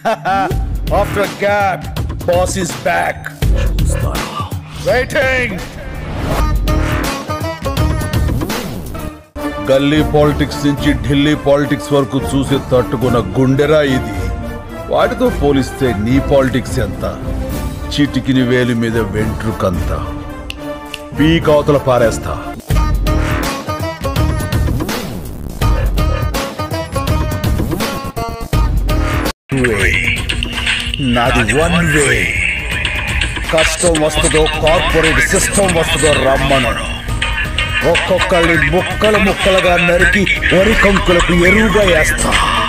After gap boss is back waiting గల్లీ politics నుంచి Delhi politics వరకు చూసి తట్టుకున్న గుండెరా ఇది వాటితో పోలిస్తే నీ పాలిటిక్స్ ఎంత చిటికిని వేలి మీద వెంట్రుకంత పీక్ అవతల పారేస్తా వే. నాది వన్ వే కష్టం వస్తుందో కార్పొరేట్ సిస్టమ్ వస్తుందో రమ్మను ఒక్కొక్కళ్ళని ముక్కలు ముక్కలుగా నరికి వరి కంకులకు ఎరువుగా వేస్తా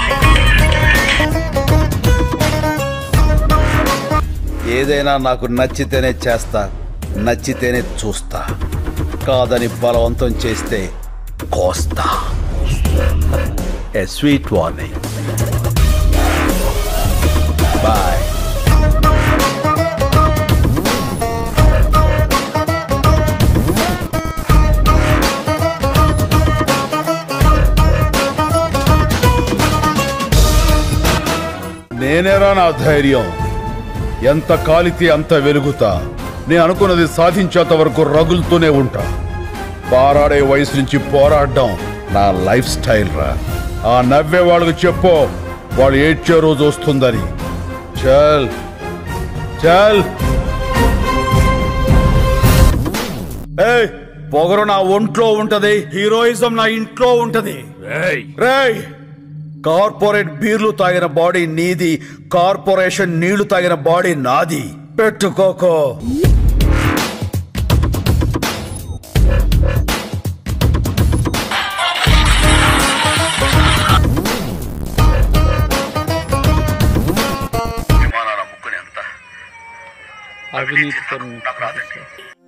ఏదైనా నాకు నచ్చితేనే చేస్తా నచ్చితేనే చూస్తా కాదని బలవంతం చేస్తే కోస్తా ఎ స్వీట్ వార్నింగ్ బాయ్ నేనేరా నా ధైర్యం ఎంత కాలితే అంత వెలుగుతా నేను అనుకున్నది సాధించేంత వరకు రగులుతూనే ఉంటా పారాడే వయసు నుంచి పోరాడడం నా లైఫ్ స్టైల్ రా ఆ నవ్వే వాళ్ళకి చెప్పు వాళ్ళు ఏడ్చే రోజు వస్తుందని చల్ చల్ ఏయ్ పొగరు నా ఒంట్లో ఉంటది హీరోయిజం నా ఇంట్లో ఉంటది రేయ్ కార్పొరేట్ బీర్లు తాగిన బాడీ నీది కార్పొరేషన్ నీళ్లు తాగిన బాడీ నాది పెట్టుకోకో అవినీతి